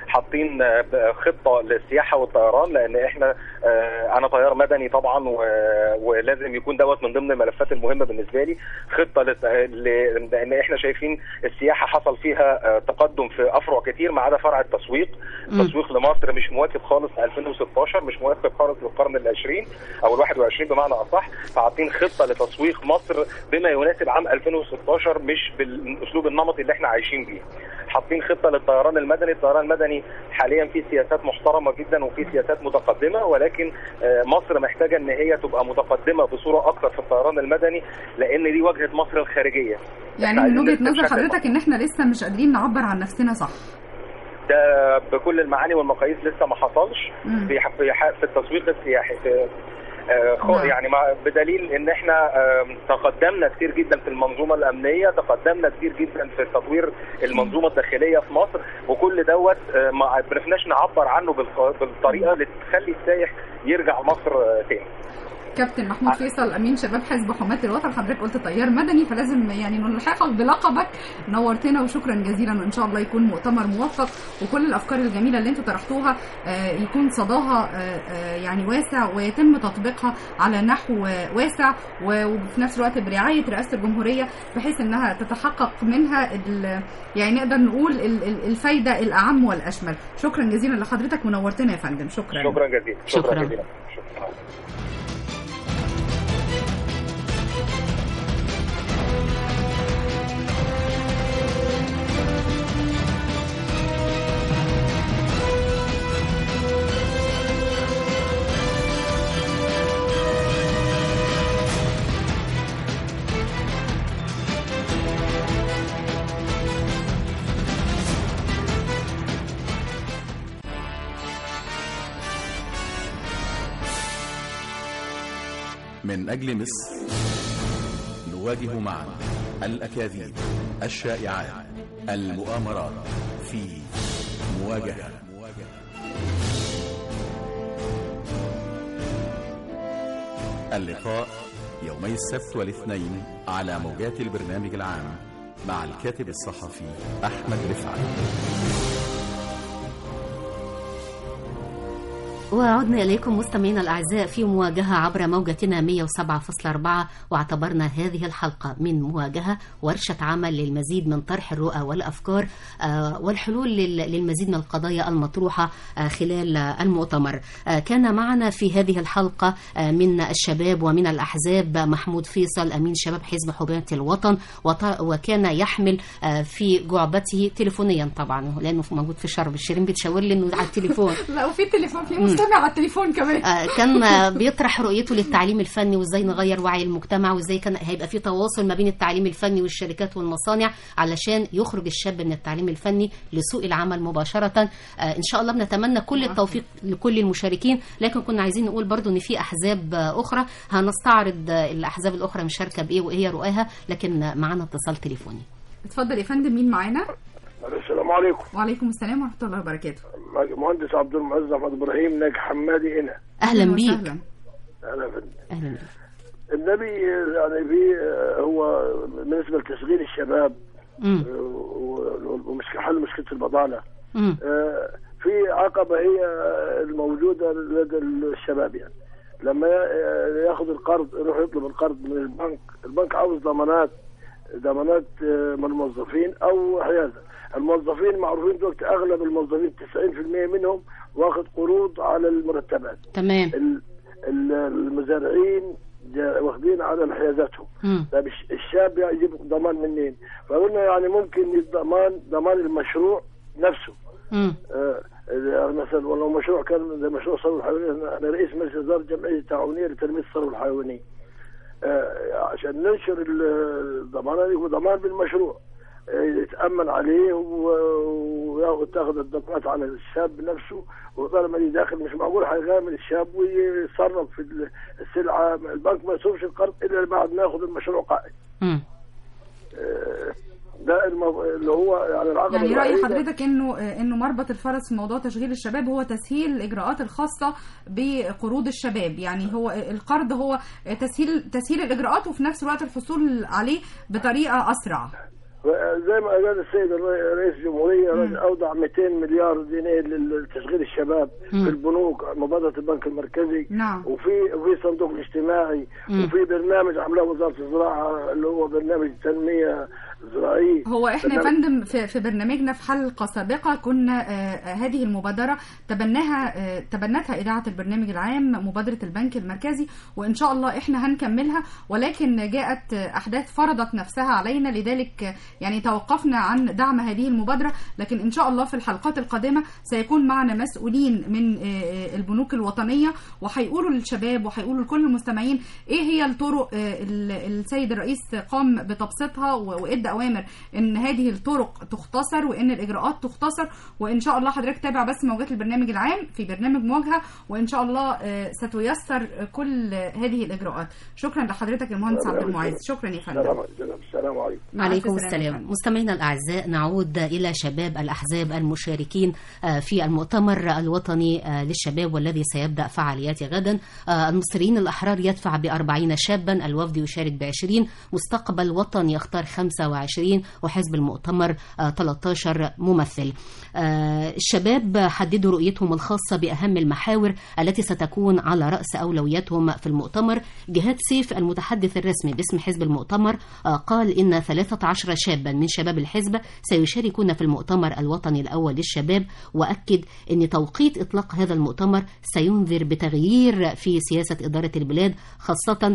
حاطين آه، ب- خطه للسياحه والطيران لان احنا آه، انا طيار مدني طبعا و- ولازم يكون دوت من ضمن الملفات المهمه بالنسبه لي خطه لت- ل- لان احنا شايفين السياحه حصل فيها آه، تقدم في افرع كتير ما عدا فرع التسويق مم. التسويق لمصر مش مواكب خالص 2016 مش مواكب خالص للقرن العشرين او ال 21 بمعنى اصح فعاطين خطه لتسويق مصر بما يناسب عام 2016 مش بالاسلوب النمطي اللي احنا عايشين بيه حاطين خطه للطيران المدني الطيران المدني حاليا في سياسات محترمه جدا وفي سياسات متقدمه ولكن آه، مصر محتاجه ان هي تبقى متقدمه بصوره اكثر في الطيران المدني لان دي واجهه مصر الخارجيه يعني إحنا من عايزين وجهه نظر نشكل حضرتك ان احنا لسه مش قادرين نعبر عن نفسنا صح ده بكل المعاني والمقاييس لسه ما حصلش مم. في ح- في ح- في التسويق السياحي في آه، خو- نعم. يعني مع بدليل ان احنا آم، تقدمنا كتير جدا في المنظومه الامنيه تقدمنا كتير جدا في تطوير المنظومه الداخليه في مصر وكل دوت آه، ما عرفناش نعبر عنه بالق- بالطريقه اللي تخلي السايح يرجع مصر آه، تاني كابتن محمود فيصل امين شباب حزب حماة الوطن حضرتك قلت طيار مدني فلازم يعني نلحقك بلقبك نورتنا وشكرا جزيلا وان شاء الله يكون مؤتمر موفق وكل الافكار الجميله اللي انتم طرحتوها آه، يكون صداها آه، آه، يعني واسع ويتم تطبيقها على نحو واسع و- وفي نفس الوقت برعايه رئاسه الجمهوريه بحيث انها تتحقق منها ال- يعني نقدر نقول ال- ال- الفايده الاعم والاشمل شكرا جزيلا لحضرتك ونورتنا يا فندم شكرا شكرا جزيلا شكراً. جزيلا شكرا من أجل مصر نواجه معا الأكاذيب الشائعات المؤامرات في مواجهة اللقاء يومي السبت والاثنين على موجات البرنامج العام مع الكاتب الصحفي أحمد رفعت وعدنا إليكم مستمعينا الأعزاء في مواجهة عبر موجتنا 107.4 واعتبرنا هذه الحلقة من مواجهة ورشة عمل للمزيد من طرح الرؤى والأفكار آه، والحلول لل- للمزيد من القضايا المطروحة آه، خلال آه، المؤتمر آه، كان معنا في هذه الحلقة آه، من الشباب ومن الأحزاب محمود فيصل أمين شباب حزب حماة الوطن وط- وكان يحمل آه، في جعبته تليفونيا طبعا لأنه موجود في شرم الشيرين بتشاور لي إنه على التليفون لا وفي تليفون في مستمع على التليفون كمان آه، كان آه، بيطرح رؤيته للتعليم الفني وازاي نغير وعي المجتمع وازاي كان هيبقى في تواصل ما بين التعليم الفني والشركات والمصانع علشان يخرج الشاب من التعليم الفني لسوق العمل مباشرة آه، ان شاء الله بنتمنى كل التوفيق لكل المشاركين لكن كنا عايزين نقول برضو ان في احزاب آه، اخرى هنستعرض آه، الاحزاب الاخرى مشاركة بايه وايه هي رؤاها لكن آه، معانا اتصال تليفوني اتفضل يا فندم مين معانا السلام عليكم وعليكم السلام ورحمه الله وبركاته مهندس عبد المعز احمد ابراهيم ناجي حمادي هنا اهلا بيك وسهلا. اهلا يا فندم اهلا بيك النبي يعني في هو بالنسبه لتشغيل الشباب مم. ومش حل مشكله البضاعه مم. آه، في عقبه هي الموجوده لدى الشباب يعني لما ي- ياخذ القرض يروح يطلب القرض من البنك البنك عاوز ضمانات ضمانات آه، من الموظفين او حيازه الموظفين معروفين دلوقتي اغلب الموظفين 90% منهم واخد قروض على المرتبات تمام ال- ال- المزارعين جا- واخدين على حيازاتهم مم. طيب الش- الشاب يجيب ضمان منين؟ فقلنا يعني ممكن الضمان ضمان المشروع نفسه مم. آه آه، مثلا ولو مشروع كان زي مشروع الثروه الحيوانيه أنا- انا رئيس مجلس اداره الجمعيه التعاونيه لتنميه الثروه الحيوانيه آه عشان ننشر ال- الضمان يكون ضمان بالمشروع آه، يتامن عليه و- وتاخذ الضمانات على الشاب نفسه وطالما اللي داخل مش معقول حيغامر الشاب ويتصرف في ال- السلعه البنك ما يصرفش القرض الا بعد ما ياخذ المشروع قائم مم. آه، ده المو... اللي هو يعني العقبه يعني رأي الوحيدة. حضرتك انه انه مربط الفرس في موضوع تشغيل الشباب هو تسهيل الاجراءات الخاصه بقروض الشباب يعني هو القرض هو تسهيل تسهيل الاجراءات وفي نفس الوقت الحصول عليه بطريقه اسرع زي ما قال السيد الرئي- رئيس الجمهورية مم. أوضع 200 مليار جنيه لتشغيل الشباب مم. في البنوك مبادرة البنك المركزي نعم وفي وفي صندوق الاجتماعي مم. وفي برنامج عاملاه وزارة الزراعة اللي هو برنامج تنمية زراعية هو احنا يا برنامج- فندم في, في برنامجنا في حلقه سابقه كنا آه، هذه المبادره تبناها آه، تبنتها اذاعه البرنامج العام مبادره البنك المركزي وان شاء الله احنا هنكملها ولكن جاءت آه، احداث فرضت نفسها علينا لذلك آه، يعني توقفنا عن دعم هذه المبادره لكن ان شاء الله في الحلقات القادمه سيكون معنا مسؤولين من آه، آه، البنوك الوطنيه وهيقولوا للشباب وهيقولوا لكل المستمعين ايه هي الطرق آه، ال- السيد الرئيس قام بتبسيطها و- وادى اوامر ان هذه الطرق تختصر وان الاجراءات تختصر وان شاء الله حضرتك تابع بس موجات البرنامج العام في برنامج مواجهه وان شاء الله آه، ستيسر كل هذه الاجراءات شكرا لحضرتك المهندس عبد المعز شكرا يا فندم السلام السلام عليكم مع ألف عليكم سلامة يا السلام فندم. مستمعينا الأعزاء نعود إلى شباب الأحزاب المشاركين آه، في المؤتمر الوطني آه، للشباب والذي سيبدأ فعالياته غدا آه، المصريين الأحرار يدفع بأربعين شابا الوفد يشارك بعشرين مستقبل وطن يختار 25 وحزب المؤتمر آه، 13 ممثل آه، الشباب حددوا رؤيتهم الخاصة بأهم المحاور التي ستكون على رأس أولوياتهم في المؤتمر جهاد سيف المتحدث الرسمي باسم حزب المؤتمر آه، قال إن 13 شابا من شباب الحزب سيشاركون في المؤتمر الوطني الأول للشباب وأكد أن توقيت إطلاق هذا المؤتمر سينذر بتغيير في سياسة إدارة البلاد خاصة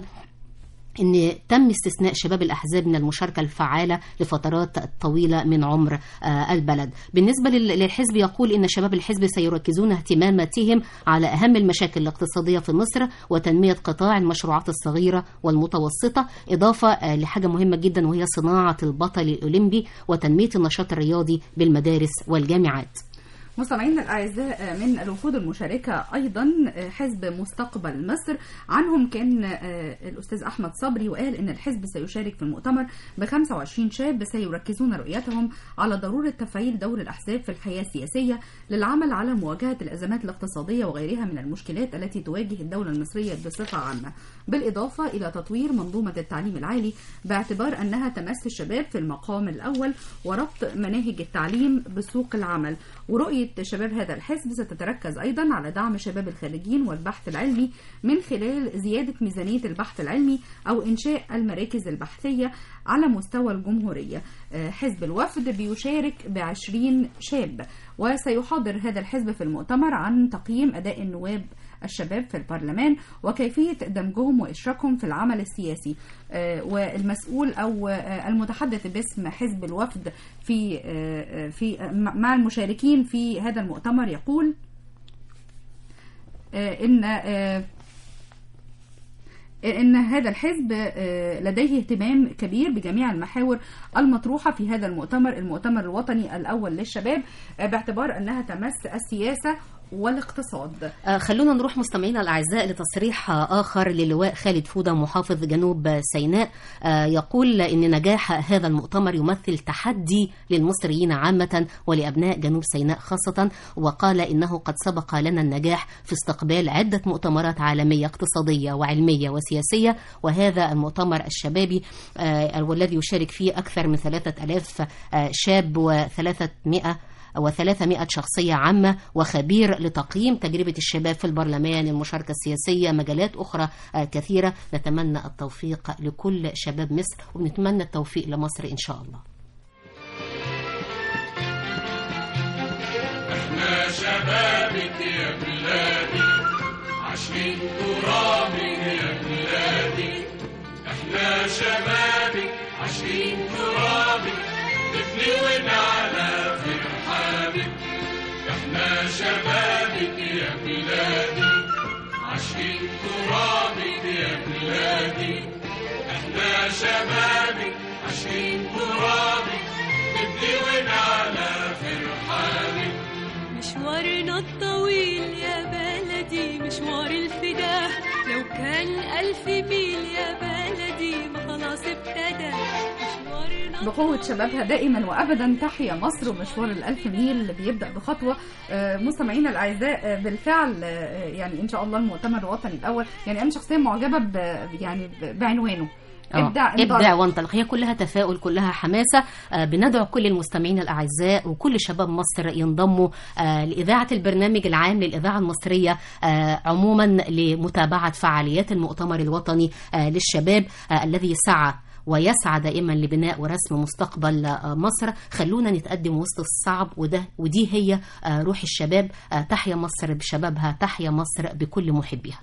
ان تم استثناء شباب الاحزاب من المشاركه الفعاله لفترات طويله من عمر آه، البلد. بالنسبه لل- للحزب يقول ان شباب الحزب سيركزون اهتماماتهم على اهم المشاكل الاقتصاديه في مصر وتنميه قطاع المشروعات الصغيره والمتوسطه اضافه آه، لحاجه مهمه جدا وهي صناعه البطل الاولمبي وتنميه النشاط الرياضي بالمدارس والجامعات. مستمعينا الاعزاء من الوفود المشاركه ايضا حزب مستقبل مصر عنهم كان الاستاذ احمد صبري وقال ان الحزب سيشارك في المؤتمر ب 25 شاب سيركزون رؤيتهم على ضروره تفعيل دور الاحزاب في الحياه السياسيه للعمل على مواجهه الازمات الاقتصاديه وغيرها من المشكلات التي تواجه الدوله المصريه بصفه عامه بالاضافه الى تطوير منظومه التعليم العالي باعتبار انها تمس الشباب في المقام الاول وربط مناهج التعليم بسوق العمل ورؤيه شباب هذا الحزب ستتركز ايضا على دعم شباب الخريجين والبحث العلمي من خلال زياده ميزانيه البحث العلمي او انشاء المراكز البحثيه على مستوى الجمهوريه. آه، حزب الوفد بيشارك بعشرين شاب وسيحاضر هذا الحزب في المؤتمر عن تقييم اداء النواب الشباب في البرلمان وكيفية دمجهم وإشراكهم في العمل السياسي آه، والمسؤول أو آه، المتحدث باسم حزب الوفد في آه، في آه، مع المشاركين في هذا المؤتمر يقول آه، إن آه، ان هذا الحزب آه، لديه اهتمام كبير بجميع المحاور المطروحه في هذا المؤتمر المؤتمر الوطني الاول للشباب آه، باعتبار انها تمس السياسه والاقتصاد آه، خلونا نروح مستمعينا الاعزاء لتصريح آه، اخر للواء خالد فوده محافظ جنوب سيناء آه، يقول ان نجاح هذا المؤتمر يمثل تحدي للمصريين عامه ولابناء جنوب سيناء خاصه وقال انه قد سبق لنا النجاح في استقبال عده مؤتمرات عالميه اقتصاديه وعلميه وسياسيه وهذا المؤتمر الشبابي آه، والذي يشارك فيه اكثر من 3000 آه، شاب و300 و300 شخصية عامة وخبير لتقييم تجربة الشباب في البرلمان المشاركة السياسية مجالات أخرى آه، كثيرة نتمنى التوفيق لكل شباب مصر ونتمنى التوفيق لمصر إن شاء الله احنا شبابك يا بلادي عشرين ترابك يا بلادي احنا شبابك عشرين ترابك طفلي ونعلى في رحابك احنا شبابك يا بلادي عشرين ترابك يا بلادي احنا شبابك عشرين ترابك طفلي ونعلى في رحابك مشوارنا الطويل يا بلدي مشوار الفداء لو كان ألف ميل يا بلدي ما خلاص ابتدى مشوارنا بقوة شبابها دائما وأبدا تحيا مصر ومشوار الألف ميل اللي بيبدأ بخطوة آه، مستمعينا الأعزاء آه، بالفعل آه، يعني إن شاء الله المؤتمر الوطني الأول يعني أنا شخصيا معجبة ب- يعني ب- بعنوانه آه، ابدع ابدع انطلق. وانطلق هي كلها تفاؤل كلها حماسه آه، بندعو كل المستمعين الاعزاء وكل شباب مصر ينضموا آه، لاذاعه البرنامج العام للاذاعه المصريه آه، عموما لمتابعه فعاليات المؤتمر الوطني آه، للشباب آه، الذي سعى ويسعى دائما لبناء ورسم مستقبل آه، مصر خلونا نتقدم وسط الصعب وده ودي هي آه، روح الشباب آه، تحيا مصر بشبابها تحيا مصر بكل محبيها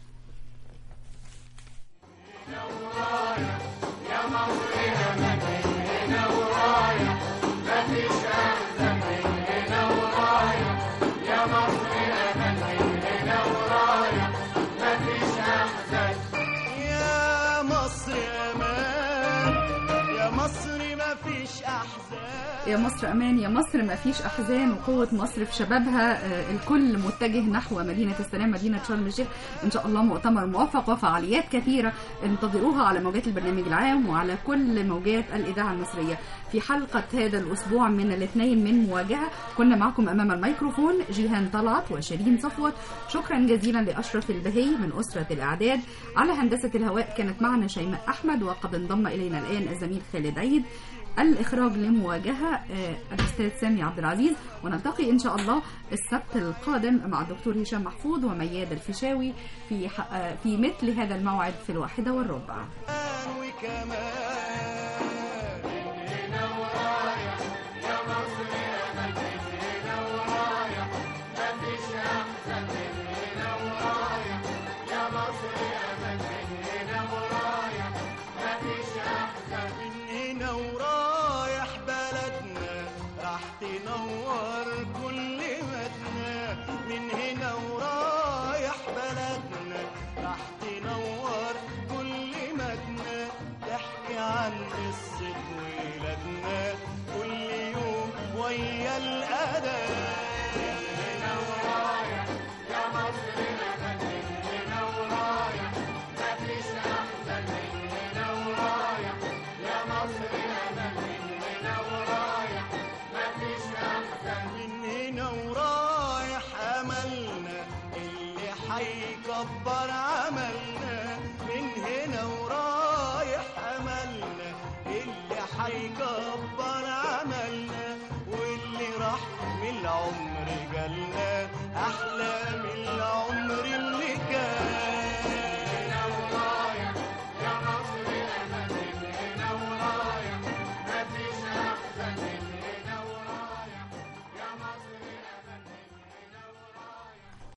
يا مصر امان يا مصر ما فيش احزان يا مصر امان يا مصر ما فيش احزان وقوه مصر في شبابها آه، الكل متجه نحو مدينه السلام مدينه شرم الشيخ ان شاء الله مؤتمر موفق وفعاليات كثيره انتظروها على موجات البرنامج العام وعلى كل موجات الاذاعه المصريه في حلقه هذا الاسبوع من الاثنين من مواجهه كنا معكم امام الميكروفون جيهان طلعت وشيرين صفوت شكرا جزيلا لاشرف البهي من اسره الاعداد على هندسه الهواء كانت معنا شيماء احمد وقد انضم الينا الان الزميل خالد عيد الإخراج لمواجهة آه، الأستاذ سامي عبد العزيز ونلتقي إن شاء الله السبت القادم مع الدكتور هشام محفوظ ومياد الفيشاوي في ح- آه، في مثل هذا الموعد في الواحدة والربع من هنا ورايح بلدنا راح تنور كل مدنا من هنا ورايح بلدنا راح تنور كل مدنا تحكي عن قصة ولادنا كل يوم ويا الأذان هنا ورايح يا مصر أبدا هنا ورايح مفيش أحسن من هنا ورايح يا مصر أبدا هنا ورايح مفيش أحسن من هنا ورايح أملنا اللي حيكبر عملنا من هنا ورايح أملنا اللي حيكبر عملنا واللي راح من العمر جالنا أحلى من